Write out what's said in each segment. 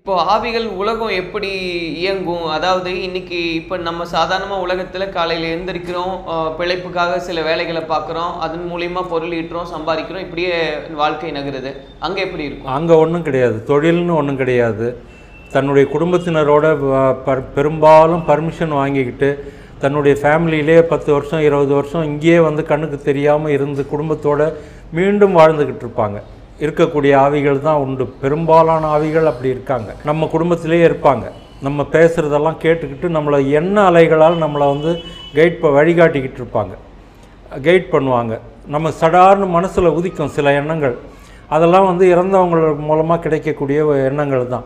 இப்போ ஆவிகள் உலகம் எப்படி இயங்கும் அதாவது இன்னைக்கு இப்போ நம்ம சாதாரணமாக உலகத்தில் காலையில் எழுந்திரிக்கிறோம் அஹ், பிழைப்புக்காக சில வேலைகளை பார்க்குறோம் அதன் மூலியமா பொருள் ஈட்டுறோம் சம்பாதிக்கிறோம் இப்படியே வாழ்க்கை நகருது அங்கே எப்படி இருக்கும் அங்கே ஒன்றும் கிடையாது தொழில்னு ஒன்றும் கிடையாது தன்னுடைய குடும்பத்தினரோட வ- பர் பெரும்பாலும் பர்மிஷன் வாங்கிக்கிட்டு தன்னுடைய ஃபேமிலியிலே பத்து வருஷம் இருபது வருஷம் இங்கேயே வந்து கண்ணுக்கு தெரியாமல் இருந்து குடும்பத்தோட மீண்டும் வாழ்ந்துக்கிட்டு இருப்பாங்க இருக்கக்கூடிய ஆவிகள் தான் உண்டு பெரும்பாலான ஆவிகள் அப்படி இருக்காங்க நம்ம குடும்பத்திலேயே இருப்பாங்க நம்ம பேசுகிறதெல்லாம் கேட்டுக்கிட்டு நம்மளை எண்ண அலைகளால் நம்மளை வந்து கைட் ப வழிகாட்டிக்கிட்டு இருப்பாங்க கைட் பண்ணுவாங்க நம்ம சடார்னு மனசில் உதிக்கும் சில எண்ணங்கள் அதெல்லாம் வந்து இறந்தவங்க மூலமாக கிடைக்கக்கூடிய எண்ணங்கள் தான்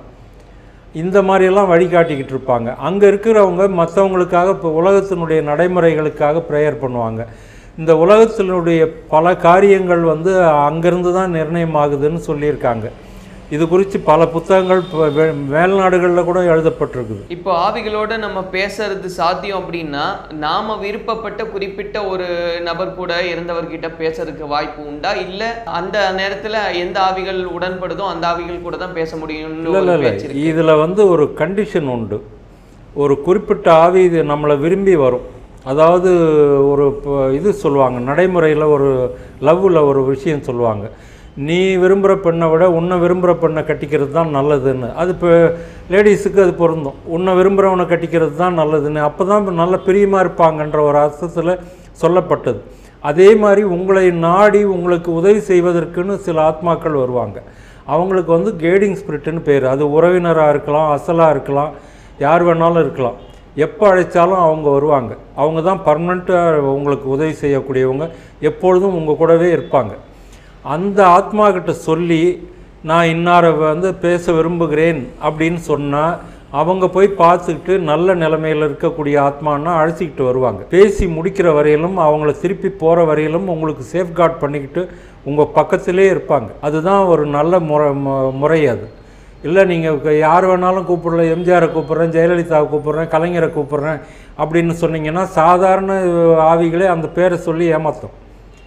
இந்த மாதிரியெல்லாம் வழிகாட்டிக்கிட்டு இருப்பாங்க அங்கே இருக்கிறவங்க மற்றவங்களுக்காக இப்போ உலகத்தினுடைய நடைமுறைகளுக்காக ப்ரேயர் பண்ணுவாங்க இந்த உலகத்தினுடைய பல காரியங்கள் வந்து அங்கேருந்து தான் நிர்ணயம் ஆகுதுன்னு சொல்லியிருக்காங்க இது குறித்து பல புத்தகங்கள் இப்போ வே- மேல்நாடுகளில் கூட எழுதப்பட்டிருக்குது இப்போ ஆவிகளோட நம்ம பேசுறது சாத்தியம் அப்படின்னா நாம விருப்பப்பட்ட குறிப்பிட்ட ஒரு நபர் கூட இறந்தவர்கிட்ட பேசுறதுக்கு வாய்ப்பு உண்டா இல்ல அந்த நேரத்துல எந்த ஆவிகள் உடன்படுதோ அந்த ஆவிகள் கூட தான் பேச முடியும்னு இல்லை ஒரு இல்லை இல்லை பேச்சு இருக்கு. இதில் வந்து ஒரு கண்டிஷன் உண்டு ஒரு குறிப்பிட்ட ஆவி இது நம்மளை விரும்பி வரும் அதாவது ஒரு ப- இது சொல்லுவாங்க நடைமுறையில் ஒரு லவ்வில் ஒரு விஷயம் சொல்லுவாங்க நீ விரும்புகிற பெண்ணை விட உன்னை விரும்புகிற பெண்ணை கட்டிக்கிறது தான் நல்லதுன்னு அது இப்போ லேடிஸுக்கு அது பொருந்தும் உன்னை விரும்புகிறவனை கட்டிக்கிறது தான் நல்லதுன்னு அப்போ தான் நல்ல பிரியமாக இருப்பாங்கன்ற ஒரு அர்த்தத்தில் சொல்லப்பட்டது அதே மாதிரி உங்களை நாடி உங்களுக்கு உதவி செய்வதற்குன்னு சில ஆத்மாக்கள் வருவாங்க அவங்களுக்கு வந்து கேடிங் ஸ்பிரிட்டுன்னு பேர் அது உறவினராக இருக்கலாம் அசலாக இருக்கலாம் யார் வேணாலும் இருக்கலாம் எப்போ அழைச்சாலும் அவங்க வருவாங்க அவங்க தான் பர்மனெண்ட்டாக உங்களுக்கு உதவி செய்யக்கூடியவங்க எப்பொழுதும் உங்கள் கூடவே இருப்பாங்க அந்த ஆத்மா கிட்ட சொல்லி நான் இன்னாரை வந்து பேச விரும்புகிறேன் அப்படின்னு சொன்னால் அவங்க போய் பார்த்துக்கிட்டு நல்ல நிலைமையில் இருக்கக்கூடிய ஆத்மான்னா அழைச்சிக்கிட்டு வருவாங்க பேசி முடிக்கிற வரையிலும் அவங்கள திருப்பி போகிற வரையிலும் உங்களுக்கு சேஃப்கார்ட் பண்ணிக்கிட்டு உங்கள் பக்கத்திலே இருப்பாங்க அதுதான் ஒரு நல்ல முறை மு- முறை அது இல்லை நீங்கள் யார் வேணாலும் கூப்பிடல எம்ஜிஆரை கூப்பிட்றேன் ஜெயலலிதாவை கூப்பிட்றேன் கலைஞரை கூப்பிட்றேன் அப்படின்னு சொன்னீங்கன்னா சாதாரண ஆவிகளே அந்த பேரை சொல்லி ஏமாற்றும்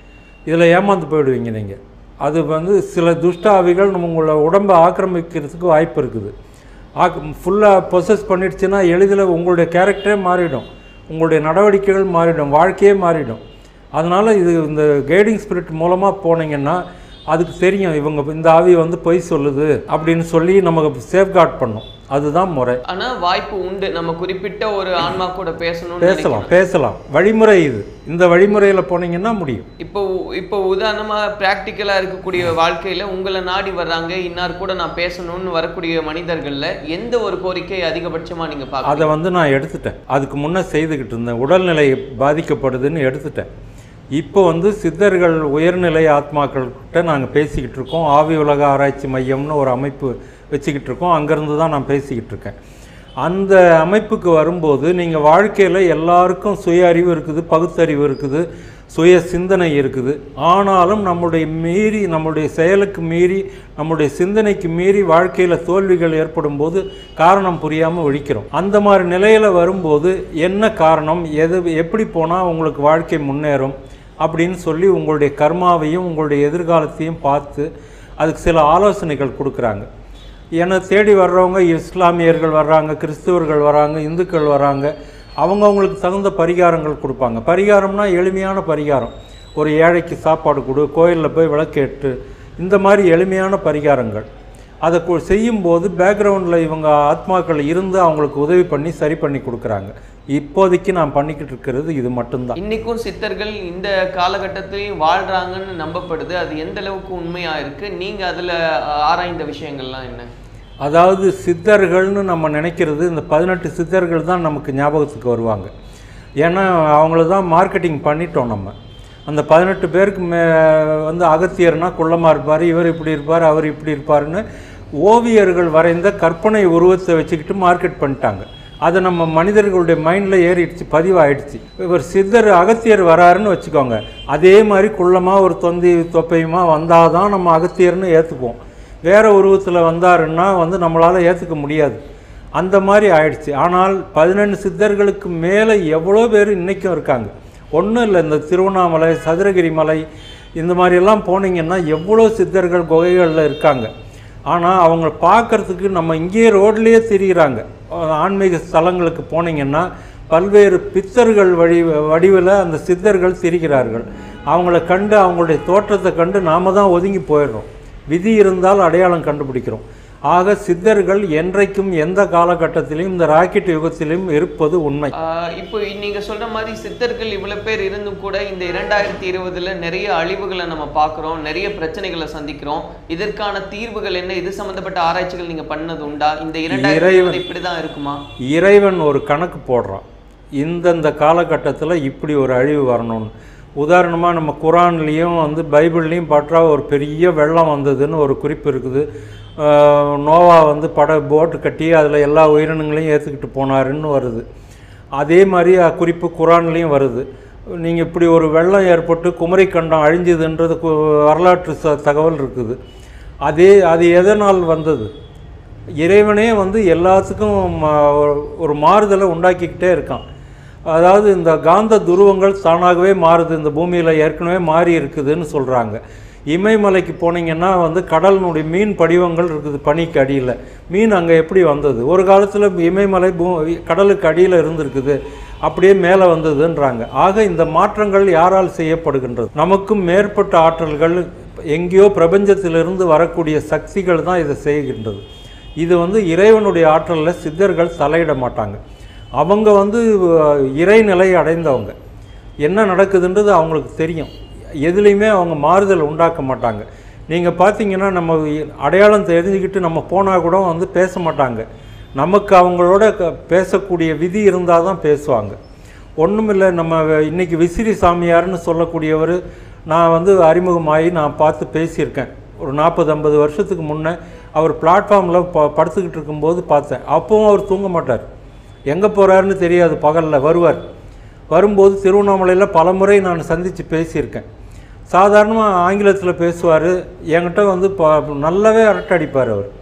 இதில் ஏமாந்து போயிடுவீங்க நீங்கள் அது வந்து சில துஷ்ட ஆவிகள் நம்ம உங்களை உடம்பை ஆக்கிரமிக்கிறதுக்கு வாய்ப்பு இருக்குது ஆக் ஃபுல்லாக பொசஸ் பண்ணிடுச்சுன்னா எளிதில் உங்களுடைய கேரக்டரே மாறிடும் உங்களுடைய நடவடிக்கைகள் மாறிடும் வாழ்க்கையே மாறிடும் அதனால் இது இந்த கைடிங் ஸ்பிரிட் மூலமாக போனீங்கன்னா அதுக்கு தெரியும் இவங்க இந்த ஆவி வந்து பொய் சொல்லுது அப்படின்னு சொல்லி நமக்கு சேஃப்கார்ட் பண்ணும் அதுதான் முறை ஆனா வாய்ப்பு உண்டு நம்ம குறிப்பிட்ட ஒரு ஆன்மா கூட பேசணும்னு பேசலாம் நினைக்கிறோம். பேசலாம் வழிமுறை இது இந்த வழிமுறையில் போனீங்கன்னா முடியும் இப்போ இப்போ உதாரணமா பிராக்டிக்கலா இருக்கக்கூடிய வாழ்க்கையில உங்களை நாடி வர்றாங்க இன்னார் கூட நான் பேசணும்னு வரக்கூடிய மனிதர்கள்ல எந்த ஒரு கோரிக்கை அதிகபட்சமா நீங்க அதை பார்க்க வந்து நான் எடுத்துட்டேன் அதுக்கு முன்னே செய்துக்கிட்டு இருந்தேன் உடல்நிலை பாதிக்கப்படுதுன்னு எடுத்துட்டேன் இப்போ வந்து சித்தர்கள் உயர்நிலை ஆத்மாக்கள்கிட்ட நாங்கள் பேசிக்கிட்டு இருக்கோம் ஆவி உலக ஆராய்ச்சி மையம்னு ஒரு அமைப்பு வச்சுக்கிட்டு இருக்கோம் அங்கேருந்து தான் நான் பேசிக்கிட்டு இருக்கேன் அந்த அமைப்புக்கு வரும்போது நீங்கள் வாழ்க்கையில் எல்லாருக்கும் சுய அறிவு இருக்குது பகுத்தறிவு இருக்குது சுய சிந்தனை இருக்குது ஆனாலும் நம்முடைய மீறி நம்முடைய செயலுக்கு மீறி நம்முடைய சிந்தனைக்கு மீறி வாழ்க்கையில் தோல்விகள் ஏற்படும் போது காரணம் புரியாமல் ஒழிக்கிறோம் அந்த மாதிரி நிலையில் வரும்போது என்ன காரணம் எது எப்படி போனால் உங்களுக்கு வாழ்க்கை முன்னேறும் அப்படின்னு சொல்லி உங்களுடைய கர்மாவையும் உங்களுடைய எதிர்காலத்தையும் பார்த்து அதுக்கு சில ஆலோசனைகள் கொடுக்குறாங்க என்னை தேடி வர்றவங்க இஸ்லாமியர்கள் வர்றாங்க கிறிஸ்துவர்கள் வராங்க இந்துக்கள் வராங்க அவங்கவுங்களுக்கு தகுந்த பரிகாரங்கள் கொடுப்பாங்க பரிகாரம்னா எளிமையான பரிகாரம் ஒரு ஏழைக்கு சாப்பாடு கொடு கோயிலில் போய் விளக்கேற்று இந்த மாதிரி எளிமையான பரிகாரங்கள் அதை கு- செய்யும்போது பேக்ரவுண்டில் இவங்க ஆத்மாக்கள் இருந்து அவங்களுக்கு உதவி பண்ணி சரி பண்ணி கொடுக்குறாங்க இப்போதைக்கு நான் பண்ணிக்கிட்டு இருக்கிறது இது மட்டும்தான் இன்னைக்கும் சித்தர்கள் இந்த காலகட்டத்திலையும் வாழ்றாங்கன்னு நம்பப்படுது அது எந்த அளவுக்கு உண்மையா இருக்கு நீங்க அதுல அஹ், ஆராய்ந்த விஷயங்கள்லாம் என்ன அதாவது சித்தர்கள்னு நம்ம நினைக்கிறது இந்த பதினெட்டு சித்தர்கள் தான் நமக்கு ஞாபகத்துக்கு வருவாங்க ஏன்னா அவங்கள தான் மார்க்கெட்டிங் பண்ணிட்டோம் நம்ம அந்த பதினெட்டு பேருக்கு மே வந்து அகத்தியர்னா குள்ளமாக இருப்பார் இவர் இப்படி இருப்பார் அவர் இப்படி இருப்பாருன்னு ஓவியர்கள் வரைந்த கற்பனை உருவத்தை வச்சுக்கிட்டு மார்க்கெட் பண்ணிட்டாங்க அது நம்ம மனிதர்களுடைய மைண்டில் ஏறிடுச்சு பதிவாயிடுச்சு இவர் சித்தர் அகத்தியர் வராருன்னு வச்சுக்கோங்க அதே மாதிரி குள்ளமாக ஒரு தொந்தி தொப்பையுமா வந்தால் தான் நம்ம அகத்தியர்னு ஏற்றுக்குவோம் வேற உருவத்தில் வந்தாருன்னா வந்து நம்மளால் ஏற்றுக்க முடியாது அந்த மாதிரி ஆயிடுச்சு ஆனால் பதினெண்டு சித்தர்களுக்கு மேலே எவ்வளோ பேர் இன்றைக்கும் இருக்காங்க ஒன்றும் இல்லை இந்த திருவண்ணாமலை சதுரகிரி மலை இந்த மாதிரியெல்லாம் போனீங்கன்னா எவ்வளோ சித்தர்கள் குகைகளில் இருக்காங்க ஆனால் அவங்க பார்க்கறதுக்கு நம்ம இங்கேயே ரோட்லேயே திரிகிறாங்க அஹ் ஆன்மீக ஸ்தலங்களுக்கு போனீங்கன்னா பல்வேறு பித்தர்கள் வழி வடிவில் அந்த சித்தர்கள் திரிகிறார்கள் அவங்கள கண்டு அவங்களுடைய தோற்றத்தை கண்டு நாம தான் ஒதுங்கி போயிடுறோம் விதி இருந்தால் அடையாளம் கண்டுபிடிக்கிறோம் ஆக சித்தர்கள் என்றைக்கும் எந்த காலகட்டத்திலும் இந்த ராக்கெட் யுகத்திலும் இருப்பது உண்மை ஆஹ் இப்போ நீங்க சொல்ற மாதிரி சித்தர்கள் இவ்வளவு பேர் இருந்தும் கூட இந்த இரண்டாயிரத்தி இருபதுல நிறைய அழிவுகளை நம்ம பார்க்குறோம் நிறைய பிரச்சனைகளை சந்திக்கிறோம் இதற்கான தீர்வுகள் என்ன இது சம்பந்தப்பட்ட ஆராய்ச்சிகள் நீங்க பண்ணது உண்டா இந்த இரண்டாயிரத்தி இருபது இப்படிதான் இருக்குமா இறைவன் ஒரு கணக்கு போடுறான் இந்தந்த காலகட்டத்தில் இப்படி ஒரு அழிவு வரணும்னு உதாரணமாக நம்ம குரான்லேயும் வந்து பைபிள்லேயும் பற்றா ஒரு பெரிய வெள்ளம் வந்ததுன்னு ஒரு குறிப்பு இருக்குது ஆஹ் நோவா வந்து பட போட்டு கட்டி அதில் எல்லா உயிரினங்களையும் ஏற்றுக்கிட்டு போனாருன்னு வருது அதே மாதிரி அஹ், குறிப்பு குரான்லேயும் வருது நீங்கள் இப்படி ஒரு வெள்ளம் ஏற்பட்டு குமரிக்கண்டம் அழிஞ்சுதுன்றது கு- வரலாற்று ச தகவல் இருக்குது அதே அது எதனால் வந்தது இறைவனே வந்து எல்லாத்துக்கும் ம- ஒரு- ஒரு மாறுதலை உண்டாக்கிக்கிட்டே இருக்கான் அதாவது இந்த காந்த துருவங்கள் தானாகவே மாறுது இந்த பூமியில் ஏற்கனவே மாறி இருக்குதுன்னு சொல்கிறாங்க இமயமலைக்கு போனீங்கன்னா வந்து கடலினுடைய மீன் படிவங்கள் இருக்குது பனிக்கு அடியில் மீன் அங்கே எப்படி வந்தது ஒரு காலத்தில் இமயமலை பூ கடலுக்கு அடியில் இருந்திருக்குது அப்படியே மேலே வந்ததுன்றாங்க ஆக இந்த மாற்றங்கள் யாரால் செய்யப்படுகின்றது நமக்கும் மேற்பட்ட ஆற்றல்கள் எங்கேயோ பிரபஞ்சத்திலிருந்து வரக்கூடிய சக்திகள் தான் இதை செய்கின்றது இது வந்து இறைவனுடைய ஆற்றலில் சித்தர்கள் தலையிட மாட்டாங்க அவங்க வந்து அஹ், இறைநிலை அடைந்தவங்க என்ன நடக்குதுன்றது அவங்களுக்கு தெரியும் எதுலேயுமே அவங்க மாறுதல் உண்டாக்க மாட்டாங்க நீங்கள் பார்த்தீங்கன்னா நம்ம அடையாளம் தெரிஞ்சுக்கிட்டு நம்ம போனால் கூட வந்து பேச மாட்டாங்க நமக்கு அவங்களோட க- பேசக்கூடிய விதி இருந்தால் தான் பேசுவாங்க ஒன்றுமில்லை நம்ம இன்னைக்கு விசிறி சாமியார்னு சொல்லக்கூடியவர் நான் வந்து அறிமுகமாகி நான் பார்த்து பேசியிருக்கேன் ஒரு நாற்பது ஐம்பது வருஷத்துக்கு முன்னே அவர் பிளாட்ஃபார்மில் ப படுத்துக்கிட்டு இருக்கும்போது பார்த்தேன் அப்பவும் அவர் தூங்க மாட்டார் எங்கே போகிறாருன்னு தெரியாது பகலில் வருவார் வரும்போது திருவண்ணாமலையில் பலமுறை நான் சந்தித்து பேசியிருக்கேன் சாதாரணமாக ஆங்கிலத்தில் பேசுவார் என்கிட்ட வந்து ப நல்லாவே அரட்டை அடிப்பார் அவர்